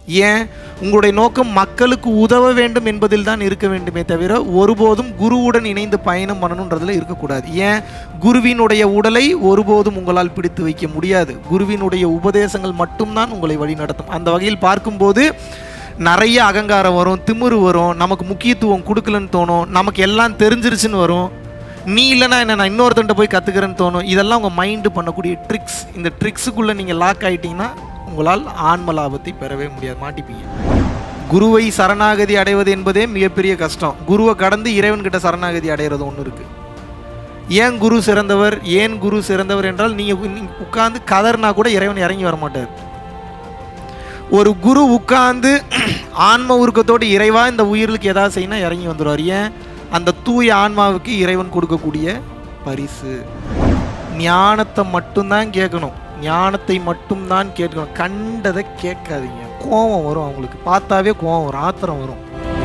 ஏன் உங்களுடைய நோக்கம் மக்களுக்கு உதவ வேண்டும் என்பதில் தான் இருக்க வேண்டுமே தவிர ஒருபோதும் குருவுடன் இணைந்து பயணம் பண்ணணுன்றதுல இருக்கக்கூடாது ஏன் குருவினுடைய உடலை ஒருபோதும் உங்களால் பிடித்து வைக்க முடியாது குருவினுடைய உபதேசங்கள் மட்டும்தான் உங்களை வழிநடத்தும் அந்த வகையில் பார்க்கும்போது நிறைய அகங்காரம் வரும் திமிரு வரும் நமக்கு முக்கியத்துவம் கொடுக்கலன்னு தோணும் நமக்கு எல்லாம் தெரிஞ்சிருச்சுன்னு வரும் நீ இல்லைனா என்ன நான் இன்னொருத்தன்ட்ட போய் கற்றுக்கிறேன்னு தோணும் இதெல்லாம் உங்கள் மைண்டு பண்ணக்கூடிய ட்ரிக்ஸ் இந்த ட்ரிக்ஸுக்குள்ளே நீங்கள் லாக் ஆகிட்டீங்கன்னா உங்களால் ஆன்ம லாபத்தை பெறவே முடியாது மாட்டிப்பீங்க குருவை சரணாகதி அடைவது என்பதே மிகப்பெரிய கஷ்டம் குருவை கடந்து இறைவன்கிட்ட சரணாகதி அடைகிறது ஒன்று இருக்குது ஏன் குரு சிறந்தவர் ஏன் குரு சிறந்தவர் என்றால் நீங்கள் உட்கார்ந்து கதர்னா கூட இறைவன் இறங்கி வர மாட்டார் ஒரு குரு உட்கார்ந்து ஆன்ம உருக்கத்தோடு இறைவா இந்த உயிர்களுக்கு ஏதாவது செய்யணும் இறங்கி வந்துடுவார் ஏன் அந்த தூய ஆன்மாவுக்கு இறைவன் கொடுக்கக்கூடிய பரிசு ஞானத்தை மட்டும்தான் கேட்கணும் ஞானத்தை மட்டும்தான் கேட்கணும் கண்டதை கேட்காதீங்க கோபம் வரும் அவங்களுக்கு பார்த்தாவே கோபம் வரும் ஆத்திரம் வரும்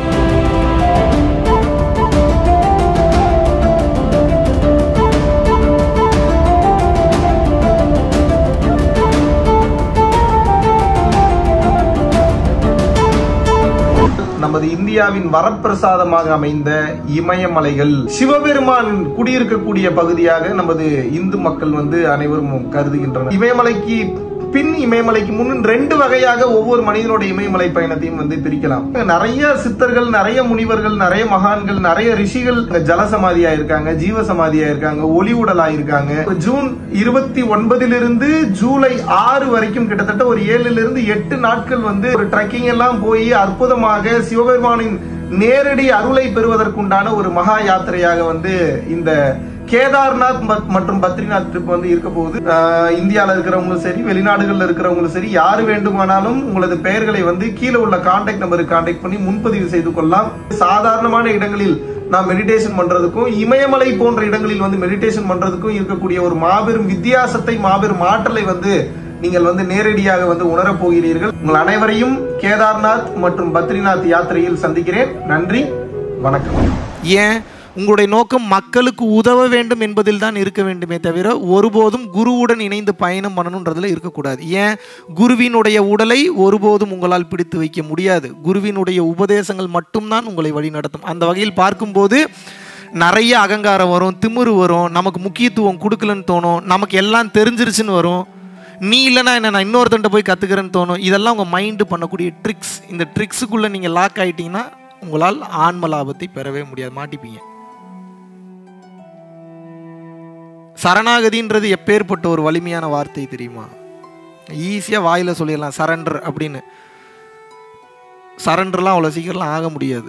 நமது இந்தியாவின் வரப்பிரசாதமாக அமைந்த இமயமலைகள் சிவபெருமான் குடியிருக்கக்கூடிய பகுதியாக நமது இந்து மக்கள் வந்து அனைவரும் கருதுகின்றனர் இமயமலைக்கு பின் இமயமலைக்கு முன் ரெண்டு வகையாக ஒவ்வொரு மனிதனுடைய இமயமலை பயணத்தையும் வந்து பிரிக்கலாம் நிறைய சித்தர்கள் நிறைய முனிவர்கள் நிறைய மகான்கள் நிறைய ரிஷிகள் ஜலசமாதியா இருக்காங்க ஜீவசமாதியா இருக்காங்க ஒளி உடலா இருக்காங்க ஜூன் இருபத்தி ஒன்பதிலிருந்து ஜூலை ஆறு வரைக்கும் கிட்டத்தட்ட ஒரு ஏழுல இருந்து எட்டு நாட்கள் வந்து ஒரு ட்ரெக்கிங் எல்லாம் போய் அற்புதமாக சிவபெருமானின் நேரடி அருளை பெறுவதற்குண்டான ஒரு மகா யாத்திரையாக வந்து இந்த கேதார்நாத் மத்- மற்றும் பத்ரிநாத் ட்ரிப் வந்து இருக்க போகுது ஆஹ் இந்தியால இருக்கிறவங்களும் சரி வெளிநாடுகள்ல இருக்கிறவங்களும் சரி யாரு வேண்டுமானாலும் உங்களது பெயர்களை வந்து கீழே உள்ள கான்டாக்ட் நம்பருக்கு கான்டாக்ட் பண்ணி முன்பதிவு செய்து கொள்ளலாம் சாதாரணமான இடங்களில் நாம் மெடிடேஷன் பண்றதுக்கும் இமயமலை போன்ற இடங்களில் வந்து மெடிடேஷன் பண்றதுக்கும் இருக்கக்கூடிய ஒரு மாபெரும் வித்தியாசத்தை மாபெரும் ஆற்றலை வந்து நீங்கள் வந்து நேரடியாக வந்து உணரப் போகிறீர்கள் உங்கள் அனைவரையும் கேதார்நாத் மற்றும் பத்ரிநாத் யாத்திரையில் சந்திக்கிறேன் நன்றி வணக்கம் ஏன் உங்களுடைய நோக்கம் மக்களுக்கு உதவ வேண்டும் என்பதில் தான் இருக்க வேண்டுமே தவிர ஒருபோதும் குருவுடன் இணைந்து பயணம் பண்ணணுன்றதுல இருக்கக்கூடாது ஏன் குருவினுடைய உடலை ஒருபோதும் உங்களால் பிடித்து வைக்க முடியாது குருவினுடைய உபதேசங்கள் மட்டும்தான் உங்களை வழிநடத்தும் அந்த வகையில் பார்க்கும்போது நிறைய அகங்காரம் வரும் திமிரு வரும் நமக்கு முக்கியத்துவம் கொடுக்கலன்னு தோணும் நமக்கு எல்லாம் தெரிஞ்சிருச்சுன்னு வரும் நீ இல்லைனா என்ன நான் இன்னொருத்தன்ட்ட போய் கற்றுக்கிறேன்னு தோணும் இதெல்லாம் உங்கள் மைண்டு பண்ணக்கூடிய ட்ரிக்ஸ் இந்த ட்ரிக்ஸுக்குள்ளே நீங்கள் லாக் ஆகிட்டீங்கன்னா உங்களால் ஆன்ம லாபத்தை பெறவே முடியாது மாட்டிப்பீங்க சரணாகதின்றது எப்பேற்பட்ட ஒரு வலிமையான வார்த்தை தெரியுமா ஈஸியாக வாயில் சொல்லிடலாம் சரண்டர் அப்படின்னு சரண்டர்லாம் அவ்வளோ சீக்கிரம்லாம் ஆக முடியாது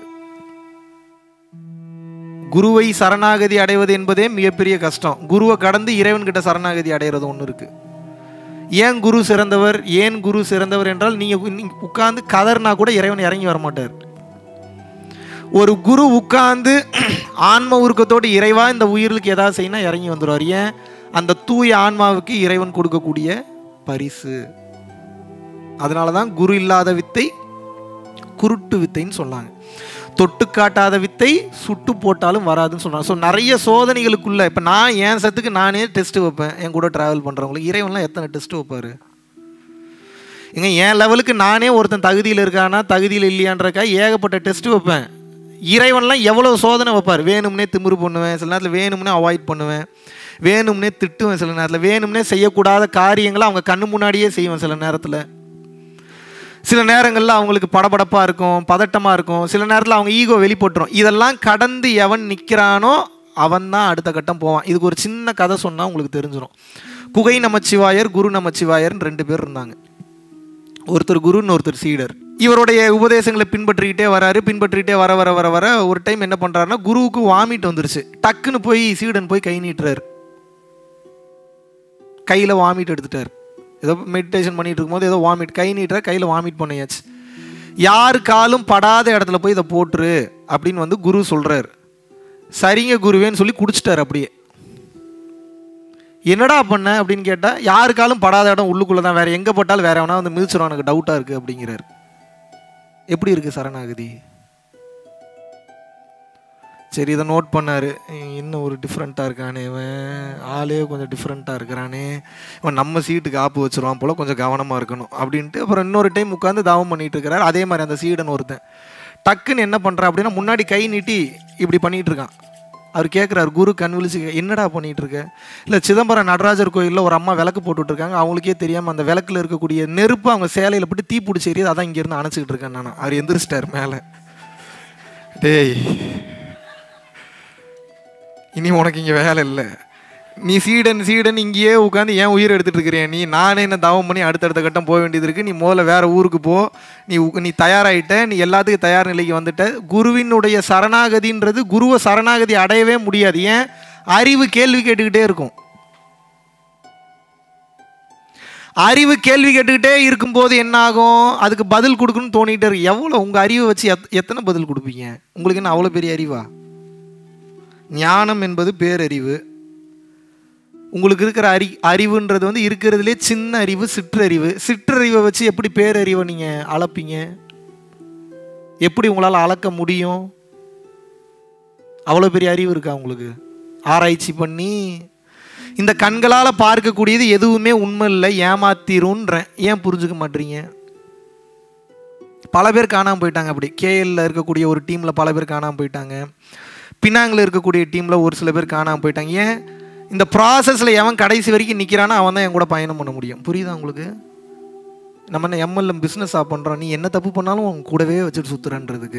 குருவை சரணாகதி அடைவது என்பதே மிகப்பெரிய கஷ்டம் குருவை கடந்து இறைவன்கிட்ட சரணாகதி அடைகிறது ஒன்று இருக்கு ஏன் குரு சிறந்தவர் ஏன் குரு சிறந்தவர் என்றால் நீங்கள் உட்கார்ந்து கதர்னா கூட இறைவன் இறங்கி வர மாட்டார் ஒரு குரு உட்கார்ந்து ஆன்ம உருக்கத்தோடு இறைவா இந்த உயிர்களுக்கு ஏதாவது செய்யணும் இறங்கி வந்துடுவார் ஏன் அந்த தூய ஆன்மாவுக்கு இறைவன் கொடுக்கக்கூடிய பரிசு அதனால தான் குரு இல்லாத வித்தை குருட்டு வித்தைன்னு சொன்னாங்க தொட்டு காட்டாத வித்தை சுட்டு போட்டாலும் வராதுன்னு சொன்னாங்க ஸோ நிறைய சோதனைகளுக்குள்ள இப்போ நான் என் சத்துக்கு நானே டெஸ்ட் வைப்பேன் என் கூட ட்ராவல் பண்ணுறவங்களுக்கு இறைவன்லாம் எத்தனை டெஸ்ட் வைப்பாரு ஏங்க என் லெவலுக்கு நானே ஒருத்தன் தகுதியில் இருக்கானா தகுதியில் இல்லையான்றக்கா ஏகப்பட்ட டெஸ்ட் வைப்பேன் இறைவன்லாம் எவ்வளோ சோதனை வைப்பார் வேணும்னே திமிரு பண்ணுவேன் சில நேரத்தில் வேணும்னே அவாய்ட் பண்ணுவேன் வேணும்னே திட்டுவேன் சில நேரத்தில் வேணும்னே செய்யக்கூடாத காரியங்களை அவங்க கண்ணு முன்னாடியே செய்வேன் சில நேரத்தில் சில நேரங்களில் அவங்களுக்கு படபடப்பாக இருக்கும் பதட்டமாக இருக்கும் சில நேரத்தில் அவங்க ஈகோ வெளிப்பட்டுரும் இதெல்லாம் கடந்து எவன் நிற்கிறானோ அவன் தான் அடுத்த கட்டம் போவான் இதுக்கு ஒரு சின்ன கதை சொன்னால் உங்களுக்கு தெரிஞ்சிடும் குகை நமச்சிவாயர் குரு நமச்சிவாயர்னு ரெண்டு பேர் இருந்தாங்க ஒருத்தர் குருன்னு ஒருத்தர் சீடர் இவருடைய உபதேசங்களை பின்பற்றிக்கிட்டே வராரு பின்பற்றிக்கிட்டே வர வர வர வர ஒரு டைம் என்ன பண்ணுறாருன்னா குருவுக்கு வாமிட் வந்துருச்சு டக்குன்னு போய் சீடன் போய் கை நீட்டுறாரு கையில் வாமிட் எடுத்துட்டார் ஏதோ மெடிடேஷன் பண்ணிட்டு இருக்கும்போது ஏதோ வாமிட் கை நீட்டுற கையில் வாமிட் பண்ணியாச்சு யாரு காலும் படாத இடத்துல போய் இதை போட்டுரு அப்படின்னு வந்து குரு சொல்கிறார் சரிங்க குருவேன்னு சொல்லி குடிச்சிட்டார் அப்படியே என்னடா பண்ண அப்படின்னு கேட்டால் யாருக்காலும் படாத இடம் உள்ளுக்குள்ளே தான் வேறு எங்கே போட்டாலும் வேற எவனா வந்து மிதிச்சிடும் எனக்கு டவுட்டாக இருக்குது அப்படிங்கிறார் எப்படி இருக்குது சரணாகதி சரி இதை நோட் பண்ணாரு இன்னும் ஒரு டிஃப்ரெண்ட்டாக இருக்கானே இவன் ஆளே கொஞ்சம் டிஃப்ரெண்ட்டாக இருக்கிறானே இவன் நம்ம சீட்டுக்கு ஆப்பு வச்சிருவான் போல் கொஞ்சம் கவனமாக இருக்கணும் அப்படின்ட்டு அப்புறம் இன்னொரு டைம் உட்காந்து தாவம் பண்ணிட்டு இருக்கிறாரு அதே மாதிரி அந்த சீடன் ஒருத்தன் டக்குன்னு என்ன பண்ணுறான் அப்படின்னா முன்னாடி கை நீட்டி இப்படி பண்ணிட்டு இருக்கான் அவர் கேட்குறாரு குரு கண் விழிச்சு கே- என்னடா பண்ணிட்டு இருக்க இல்லை சிதம்பரம் நடராஜர் கோயிலில் ஒரு அம்மா விளக்கு போட்டுட்டு இருக்காங்க அவங்களுக்கே தெரியாமல் அந்த விளக்குல இருக்கக்கூடிய நெருப்பு அவங்க சேலையில் போட்டு தீ பிடிச்சி எரியுது அதான் இங்கேருந்து அணைச்சிக்கிட்டு இருக்கேன் நான் அவர் எந்திரிச்சிட்டார் மேலே டேய் இனி உனக்கு இங்கே வேலை இல்லை நீ சீடன் சீடன் இங்கேயே உட்காந்து ஏன் உயிர் எடுத்துட்டு இருக்கிறேன் நீ நானே என்ன தவம் பண்ணி அடுத்தடுத்த கட்டம் போக வேண்டியது இருக்கு நீ முதல்ல வேற ஊருக்கு போ நீ உ- நீ தயாராயிட்ட நீ எல்லாத்துக்கும் தயார் நிலைக்கு வந்துட்ட குருவினுடைய சரணாகதின்றது குருவை சரணாகதி அடையவே முடியாது ஏன் அறிவு கேள்வி கேட்டுக்கிட்டே இருக்கும் அறிவு கேள்வி கேட்டுக்கிட்டே இருக்கும்போது என்ன ஆகும் அதுக்கு பதில் கொடுக்கணும்னு தோணிகிட்டே இருக்கு எவ்வளோ உங்கள் அறிவை வச்சு எத் எத்தனை பதில் கொடுப்பீங்க உங்களுக்கு என்ன அவ்வளோ பெரிய அறிவா ஞானம் என்பது பேரறிவு உங்களுக்கு இருக்கிற அறி அறிவுன்றது வந்து இருக்கிறதுலே சின்ன அறிவு சிற்றறிவு சிற்றறிவை வச்சு எப்படி பேரறிவை நீங்கள் அளப்பீங்க எப்படி உங்களால் அளக்க முடியும் அவ்வளோ பெரிய அறிவு இருக்கா உங்களுக்கு ஆராய்ச்சி பண்ணி இந்த கண்களால் பார்க்கக்கூடியது எதுவுமே உண்மை இல்லை ஏமாத்திருன்றேன் ஏன் புரிஞ்சுக்க மாட்டீங்க பல பேர் காணாமல் போயிட்டாங்க அப்படி கேஎல்ல இருக்கக்கூடிய ஒரு டீமில் பல பேர் காணாமல் போயிட்டாங்க பினாங்கில் இருக்கக்கூடிய டீமில் ஒரு சில பேர் காணாமல் போயிட்டாங்க ஏன் இந்த ப்ராசஸில் எவன் கடைசி வரைக்கும் நிற்கிறானோ அவன் தான் என் கூட பயணம் பண்ண முடியும் புரியுதா உங்களுக்கு நம்ம என்ன எம்எல்எம் பிஸ்னஸாக பண்ணுறோம் நீ என்ன தப்பு பண்ணாலும் உன் கூடவே வச்சுட்டு சுற்றுறன்றதுக்கு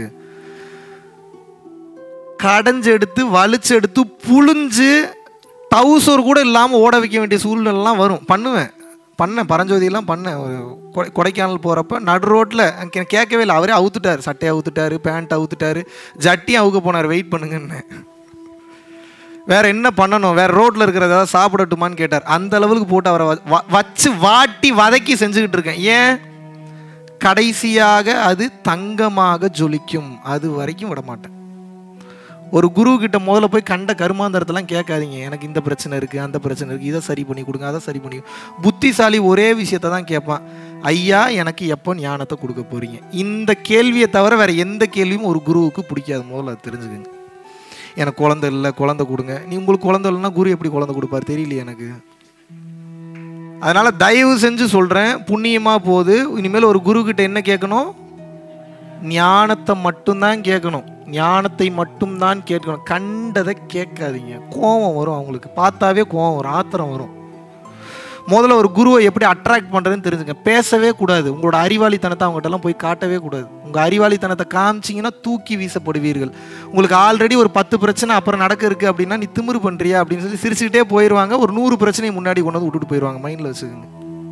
கடைஞ்செடுத்து வலிச்செடுத்து புழிஞ்சு டவுசர் கூட இல்லாமல் ஓட வைக்க வேண்டிய சூழ்நிலைலாம் வரும் பண்ணுவேன் பண்ணேன் பரஞ்சோதியெல்லாம் பண்ணேன் ஒரு கொடை- கொடைக்கானல் போகிறப்ப நடு ரோட்டில் கேட்கவே இல்லை அவரே அவுத்துட்டார் சட்டையை அவுத்துட்டாரு பேண்ட் அவுத்துட்டாரு ஜட்டியும் அவுக்க போனார் வெயிட் பண்ணுங்கன்னு வேற என்ன பண்ணணும் வேற ரோட்ல இருக்கிறத ஏதாவது சாப்பிடட்டுமான்னு கேட்டார் அந்த அளவுக்கு போட்டு அவரை வ- வ- வச்சு வாட்டி வதக்கி செஞ்சுக்கிட்டு இருக்கேன் ஏன் கடைசியாக அது தங்கமாக ஜொலிக்கும் அது வரைக்கும் விட மாட்டேன் ஒரு குரு கிட்ட முதல்ல போய் கண்ட கருமாந்தரத்தெல்லாம் கேட்காதீங்க எனக்கு இந்த பிரச்சனை இருக்குது அந்த பிரச்சனை இருக்குது இதை சரி பண்ணி கொடுங்க அதை சரி பண்ணி புத்திசாலி ஒரே விஷயத்தை தான் கேட்பான் ஐயா எனக்கு எப்போ ஞானத்தை கொடுக்க போறீங்க இந்த கேள்வியை தவிர வேற எந்த கேள்வியும் ஒரு குருவுக்கு பிடிக்காது முதல்ல அது தெரிஞ்சுக்கங்க எனக்கு குழந்தை இல்லை குழந்தை கொடுங்க நீ உங்களுக்கு குழந்தை இல்லைன்னா குரு எப்படி குழந்தை கொடுப்பார் தெரியலையே எனக்கு அதனால தயவு செஞ்சு சொல்றேன் புண்ணியமா போகுது இனிமேல் ஒரு குரு கிட்ட என்ன கேட்கணும் ஞானத்தை மட்டும்தான் கேட்கணும் ஞானத்தை மட்டும்தான் கேட்கணும் கண்டதை கேட்காதீங்க கோபம் வரும் அவங்களுக்கு பார்த்தாவே கோபம் வரும் ஆத்திரம் வரும் முதல்ல ஒரு குருவை எப்படி அட்ராக்ட் பண்ணுறதுன்னு தெரிஞ்சுங்க பேசவே கூடாது உங்களோட அறிவாளித்தனத்தை அவங்ககிட்டலாம் போய் காட்டவே கூடாது உங்கள் அறிவாளித்தனத்தை காமிச்சிங்கன்னா தூக்கி வீசப்படுவீர்கள் உங்களுக்கு ஆல்ரெடி ஒரு பத்து பிரச்சனை அப்புறம் நடக்க இருக்குது அப்படின்னா நீ திமிரு பண்ணுறியா அப்படின்னு சொல்லி சிரிச்சுக்கிட்டே போயிடுவாங்க ஒரு நூறு பிரச்சனையை முன்னாடி கொண்டு வந்து விட்டுட்டு போயிடுவாங்க மைண்டில் வச்சுக்கோங்க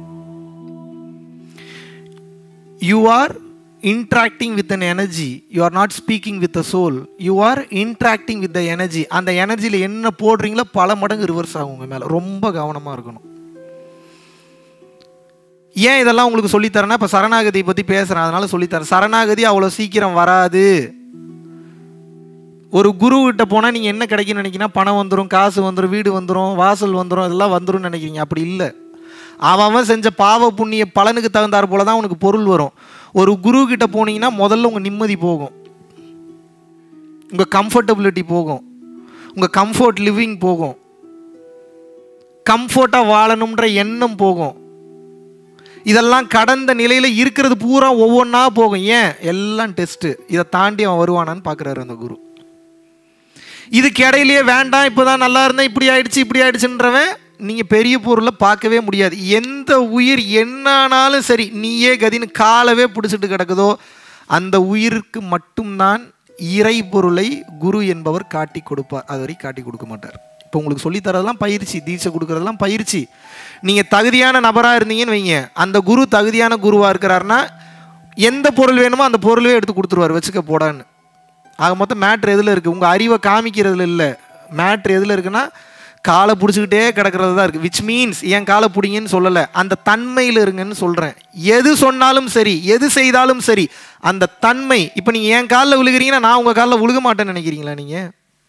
you are interacting with an energy you are not speaking with a soul you are interacting with the energy அந்த எனர்ஜியில் என்ன போடுறீங்களோ பல மடங்கு ரிவர்ஸ் ஆகும் உங்கள் மேலே ரொம்ப கவனமாக இருக்கணும் ஏன் இதெல்லாம் உங்களுக்கு சொல்லித்தரேன்னா இப்போ சரணாகதியை பற்றி பேசுகிறேன் அதனால சொல்லித்தரேன் சரணாகதி அவ்வளோ சீக்கிரம் வராது ஒரு குரு கிட்ட போனால் நீங்கள் என்ன கிடைக்கும்னு நினைக்கிறீங்கன்னா பணம் வந்துடும் காசு வந்துடும் வீடு வந்துடும் வாசல் வந்துடும் இதெல்லாம் வந்துரும்னு நினைக்கிறீங்க அப்படி இல்லை அவன் அவன் செஞ்ச பாவ புண்ணிய பலனுக்கு தகுந்தாற் போல தான் உனக்கு பொருள் வரும் ஒரு குரு கிட்ட போனீங்கன்னா முதல்ல உங்கள் நிம்மதி போகும் உங்கள் கம்ஃபர்டபிலிட்டி போகும் உங்கள் கம்ஃபர்ட் லிவிங் போகும் கம்ஃபர்ட்டாக வாழணுன்ற எண்ணம் போகும் இதெல்லாம் கடந்த நிலையில் இருக்கிறது பூரா ஒவ்வொன்றா போகும் ஏன் எல்லாம் டெஸ்ட்டு இதை தாண்டி அவன் வருவானான்னு பார்க்குறாரு அந்த குரு இதுக்கு இடையிலேயே வேண்டாம் இப்போதான் நல்லா இருந்தேன் இப்படி ஆயிடுச்சு இப்படி ஆயிடுச்சுன்றவன் நீங்கள் பெரிய பொருளை பார்க்கவே முடியாது எந்த உயிர் என்னானாலும் சரி நீயே கதின்னு காலவே பிடிச்சிட்டு கிடக்குதோ அந்த உயிருக்கு மட்டும்தான் இறை பொருளை குரு என்பவர் காட்டி கொடுப்பார் அது வரை காட்டி கொடுக்க மாட்டார் இப்போ உங்களுக்கு சொல்லித் தரதெல்லாம் பயிற்சி தீட்சை கொடுக்கறதெல்லாம் பயிற்சி நீங்கள் தகுதியான நபராக இருந்தீங்கன்னு வைங்க அந்த குரு தகுதியான குருவாக இருக்கிறாருன்னா எந்த பொருள் வேணுமோ அந்த பொருளவே எடுத்து கொடுத்துருவார் வச்சுக்க போடான்னு ஆக மொத்தம் மேட்ரு எதில் இருக்குது உங்கள் அறிவை காமிக்கிறதுல இல்லை மேட்ரு எதில் இருக்குன்னா காலை பிடிச்சிக்கிட்டே கிடக்கிறது தான் இருக்குது விச் மீன்ஸ் என் காலை பிடிங்கன்னு சொல்லலை அந்த தன்மையில் இருங்கன்னு சொல்கிறேன் எது சொன்னாலும் சரி எது செய்தாலும் சரி அந்த தன்மை இப்போ நீங்கள் என் காலில் விழுகிறீங்கன்னா நான் உங்கள் காலில் விழுக மாட்டேன்னு நினைக்கிறீங்களா நீங்கள்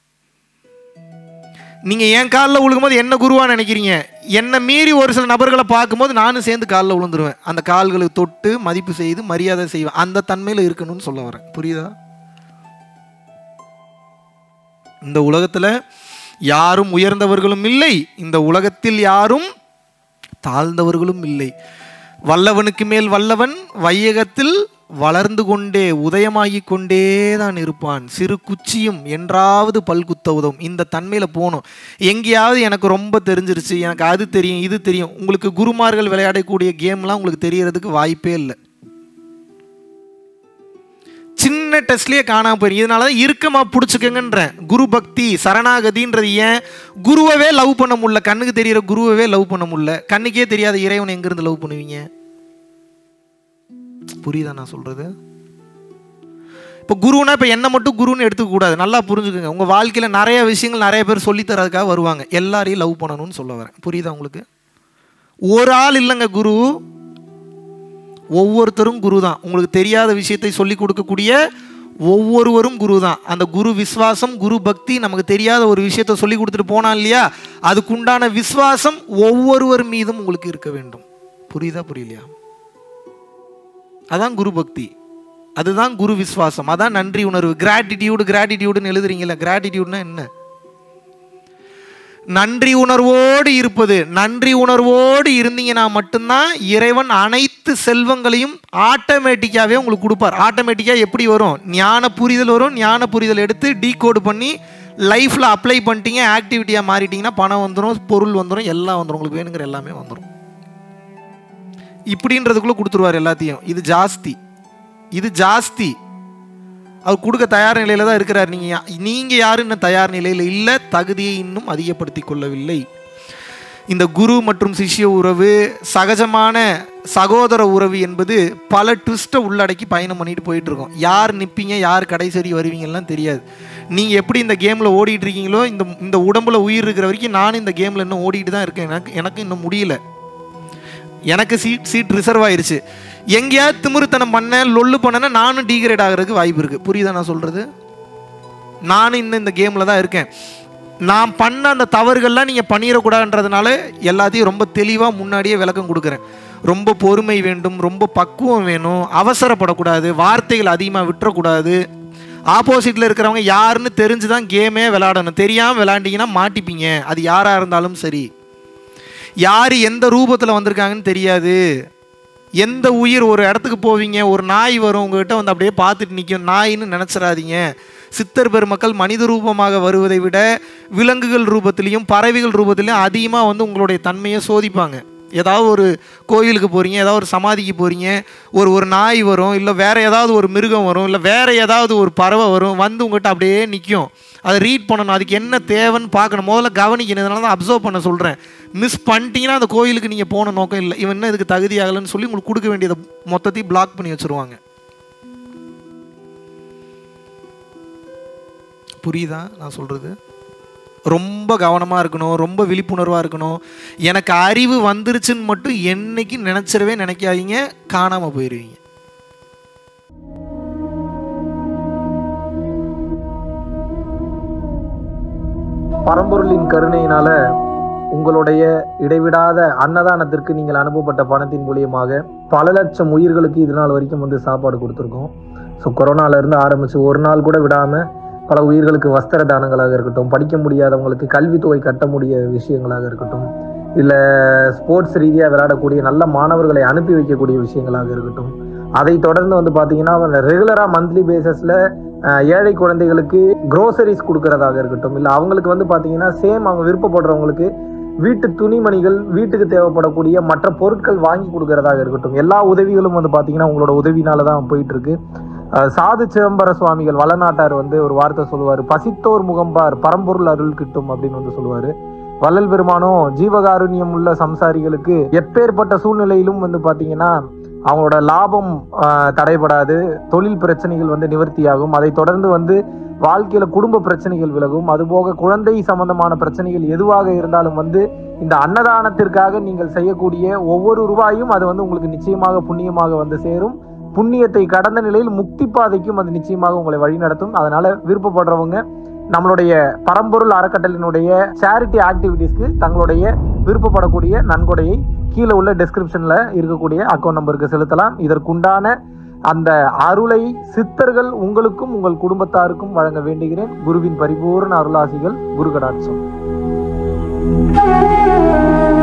நீங்கள் என் காலில் விழுகும்போது என்ன குருவாக நினைக்கிறீங்க என்னை மீறி ஒரு சில நபர்களை பார்க்கும்போது நானும் சேர்ந்து காலில் விழுந்துருவேன் அந்த கால்களுக்கு தொட்டு மதிப்பு செய்து மரியாதை செய்வேன் அந்த தன்மையில் இருக்கணும்னு சொல்ல வரேன் புரியுதா இந்த உலகத்தில் யாரும் உயர்ந்தவர்களும் இல்லை இந்த உலகத்தில் யாரும் தாழ்ந்தவர்களும் இல்லை வல்லவனுக்கு மேல் வல்லவன் வையகத்தில் வளர்ந்து கொண்டே உதயமாகிக் கொண்டே தான் இருப்பான் சிறு குச்சியும் என்றாவது பல்குத்த உதவும் இந்த தன்மையில் போகணும் எங்கேயாவது எனக்கு ரொம்ப தெரிஞ்சிருச்சு எனக்கு அது தெரியும் இது தெரியும் உங்களுக்கு குருமார்கள் விளையாடக்கூடிய கேம்லாம் உங்களுக்கு தெரியறதுக்கு வாய்ப்பே இல்லை சின்ன டெஸ்ட்லயே காணாம போயிருக்கு இதனால தான் இறுக்கமா பிடிச்சிக்கங்கன்றேன் குரு பக்தி சரணாகதின்றது ஏன் குருவவே லவ் பண்ண முடியல கண்ணுக்கு தெரியற குருவவே லவ் பண்ண முடியல கண்ணுக்கே தெரியாத இறைவனை எங்கிருந்து லவ் பண்ணுவீங்க புரியுதா நான் சொல்றது இப்போ குருனா இப்போ என்ன மட்டும் குருன்னு எடுத்துக்க கூடாது நல்லா புரிஞ்சுக்கோங்க உங்கள் வாழ்க்கையில் நிறைய விஷயங்கள் நிறைய பேர் சொல்லித்தரதுக்காக வருவாங்க எல்லாரையும் லவ் பண்ணணும்னு சொல்ல வரேன் புரியுதா உங்களுக்கு ஒரு ஆள் இல்லைங்க குரு ஒவ்வொருத்தரும் குரு தான் உங்களுக்கு தெரியாத விஷயத்தை சொல்லி கொடுக்கக்கூடிய ஒவ்வொருவரும் குரு தான் அந்த குரு விஸ்வாசம் குரு பக்தி நமக்கு தெரியாத ஒரு விஷயத்தை சொல்லி கொடுத்துட்டு போனா இல்லையா அதுக்குண்டான விஸ்வாசம் ஒவ்வொருவர் மீதும் உங்களுக்கு இருக்க வேண்டும் புரியுதா புரியலையா அதான் குரு பக்தி அதுதான் குரு விஸ்வாசம் அதான் நன்றி உணர்வு கிராட்டிடியூடு கிராட்டிடியூடுன்னு எழுதுறீங்கல்ல கிராட்டிடியூட்னா என்ன நன்றி உணர்வோடு இருப்பது நன்றி உணர்வோடு இருந்தீங்கன்னா மட்டும்தான் இறைவன் அனைத்து செல்வங்களையும் ஆட்டோமேட்டிக்காகவே உங்களுக்கு கொடுப்பார் ஆட்டோமேட்டிக்காக எப்படி வரும் ஞான புரிதல் வரும் ஞான புரிதல் எடுத்து டீகோடு பண்ணி லைஃப்பில் அப்ளை பண்ணிட்டீங்க ஆக்டிவிட்டியாக மாறிட்டீங்கன்னா பணம் வந்துடும் பொருள் வந்துடும் எல்லாம் வந்துடும் உங்களுக்கு வேணுங்கிற எல்லாமே வந்துடும் இப்படின்றதுக்குள்ளே கொடுத்துருவார் எல்லாத்தையும் இது ஜாஸ்தி இது ஜாஸ்தி அவர் கொடுக்க தயார் நிலையில தான் இருக்கிறார் நீங்க யா- நீங்க யாரும் இன்னும் தயார் நிலையில் இல்லை தகுதியை இன்னும் அதிகப்படுத்தி கொள்ளவில்லை இந்த குரு மற்றும் சிஷ்ய உறவு சகஜமான சகோதர உறவு என்பது பல ட்விஸ்ட்டை உள்ளடக்கி பயணம் பண்ணிட்டு போயிட்டு இருக்கோம் யார் நிற்பீங்க யார் கடைசரி வருவீங்கலாம் தெரியாது நீங்கள் எப்படி இந்த கேமில் ஓடிட்டு இருக்கீங்களோ இந்த இந்த உடம்புல உயிர் இருக்கிற வரைக்கும் நானும் இந்த கேமில் இன்னும் ஓடிட்டு தான் இருக்கேன் எனக்கு எனக்கு இன்னும் முடியல எனக்கு சீட் சீட் ரிசர்வ் ஆயிருச்சு எங்கேயாவது திமிருத்தனம் பண்ணேன் லொல்லு பண்ணேன்னா நானும் டீக்ரேட் ஆகிறதுக்கு வாய்ப்பு இருக்குது புரியுதா நான் சொல்கிறது நானும் இன்னும் இந்த கேமில் தான் இருக்கேன் நான் பண்ண அந்த தவறுகள்லாம் நீங்கள் பண்ணிடக்கூடாதுன்றதுனால எல்லாத்தையும் ரொம்ப தெளிவாக முன்னாடியே விளக்கம் கொடுக்குறேன் ரொம்ப பொறுமை வேண்டும் ரொம்ப பக்குவம் வேணும் அவசரப்படக்கூடாது வார்த்தைகள் அதிகமாக விட்டுறக்கூடாது ஆப்போசிட்டில் இருக்கிறவங்க யாருன்னு தெரிஞ்சு தான் கேமே விளையாடணும் தெரியாமல் விளையாண்டிங்கன்னா மாட்டிப்பீங்க அது யாராக இருந்தாலும் சரி யார் எந்த ரூபத்தில் வந்திருக்காங்கன்னு தெரியாது எந்த உயிர் ஒரு இடத்துக்கு போவீங்க ஒரு நாய் வரும் உங்ககிட்ட வந்து அப்படியே பார்த்துட்டு நிற்கும் நாயின்னு நினச்சிடாதீங்க சித்தர் பெருமக்கள் மனித ரூபமாக வருவதை விட விலங்குகள் ரூபத்திலையும் பறவைகள் ரூபத்திலையும் அதிகமாக வந்து உங்களுடைய தன்மையை சோதிப்பாங்க ஏதாவது ஒரு கோயிலுக்கு போகிறீங்க ஏதாவது ஒரு சமாதிக்கு போகிறீங்க ஒரு ஒரு நாய் வரும் இல்லை வேறு ஏதாவது ஒரு மிருகம் வரும் இல்லை வேறு ஏதாவது ஒரு பறவை வரும் வந்து உங்கள்கிட்ட அப்படியே நிற்கும் அதை ரீட் பண்ணணும் அதுக்கு என்ன தேவைன்னு பார்க்கணும் முதல்ல கவனிக்கணும் இதனால தான் அப்சர்வ் பண்ண சொல்கிறேன் மிஸ் பண்ணிட்டீங்கன்னா அந்த கோயிலுக்கு நீங்கள் போன நோக்கம் இல்லை இவன் என்ன இதுக்கு தகுதி ஆகலைன்னு சொல்லி உங்களுக்கு கொடுக்க வேண்டியதை மொத்தத்தையும் பிளாக் பண்ணி வச்சுருவாங்க புரியுதா நான் சொல்கிறது ரொம்ப கவனமாக இருக்கணும் ரொம்ப விழிப்புணர்வாக இருக்கணும் எனக்கு அறிவு வந்துருச்சுன்னு மட்டும் என்னைக்கு நினச்சிடவே நினைக்காதீங்க காணாமல் போயிடுவீங்க பரம்பொருளின் கருணையினால உங்களுடைய இடைவிடாத அன்னதானத்திற்கு நீங்கள் அனுப்பப்பட்ட பணத்தின் மூலியமாக பல லட்சம் உயிர்களுக்கு இது நாள் வரைக்கும் வந்து சாப்பாடு கொடுத்துருக்கோம் ஸோ கொரோனால இருந்து ஆரம்பிச்சு ஒரு நாள் கூட விடாம பல உயிர்களுக்கு வஸ்திர தானங்களாக இருக்கட்டும் படிக்க முடியாதவங்களுக்கு கல்வித்தொகை கட்ட முடிய விஷயங்களாக இருக்கட்டும் இல்லை ஸ்போர்ட்ஸ் ரீதியாக விளையாடக்கூடிய நல்ல மாணவர்களை அனுப்பி வைக்கக்கூடிய விஷயங்களாக இருக்கட்டும் அதை தொடர்ந்து வந்து பார்த்தீங்கன்னா ரெகுலராக மந்த்லி பேசிஸில் ஏழை குழந்தைகளுக்கு க்ரோசரிஸ் கொடுக்கறதாக இருக்கட்டும் இல்லை அவங்களுக்கு வந்து பார்த்தீங்கன்னா சேம் அவங்க விருப்பப்படுறவங்களுக்கு வீட்டு துணிமணிகள் வீட்டுக்கு தேவைப்படக்கூடிய மற்ற பொருட்கள் வாங்கி கொடுக்கறதாக இருக்கட்டும் எல்லா உதவிகளும் வந்து பார்த்தீங்கன்னா உங்களோட உதவினால தான் போயிட்டு இருக்கு அஹ் சாது சிதம்பர சுவாமிகள் வளநாட்டார் வந்து ஒரு வார்த்தை சொல்லுவார் பசித்தோர் முகம்பார் பரம்பொருள் அருள் கிட்டும் அப்படின்னு வந்து சொல்லுவாரு வள்ளல் பெருமானும் ஜீவகாருண்யம் உள்ள சம்சாரிகளுக்கு எப்பேற்பட்ட சூழ்நிலையிலும் வந்து பாத்தீங்கன்னா அவங்களோட லாபம் ஆஹ், தடைபடாது தொழில் பிரச்சனைகள் வந்து நிவர்த்தியாகும் அதை தொடர்ந்து வந்து வாழ்க்கையில குடும்ப பிரச்சனைகள் விலகும் அதுபோக குழந்தை சம்பந்தமான பிரச்சனைகள் எதுவாக இருந்தாலும் வந்து இந்த அன்னதானத்திற்காக நீங்கள் செய்யக்கூடிய ஒவ்வொரு ரூபாயும் அது வந்து உங்களுக்கு நிச்சயமாக புண்ணியமாக வந்து சேரும் புண்ணியத்தை கடந்த நிலையில் முக்தி பாதைக்கும் அது நிச்சயமாக உங்களை வழிநடத்தும் அதனால விருப்பப்படுறவங்க நம்மளுடைய பரம்பொருள் அறக்கட்டளினுடைய சேரிட்டி ஆக்டிவிட்டீஸ்க்கு தங்களுடைய விருப்பப்படக்கூடிய நன்கொடையை கீழே உள்ள டெஸ்கிரிப்ஷன்ல இருக்கக்கூடிய அக்கௌண்ட் நம்பருக்கு செலுத்தலாம் இதற்குண்டான அந்த அருளை சித்தர்கள் உங்களுக்கும் உங்கள் குடும்பத்தாருக்கும் வழங்க வேண்டுகிறேன் குருவின் பரிபூர்ண அருளாசிகள் குரு கடாட்சம்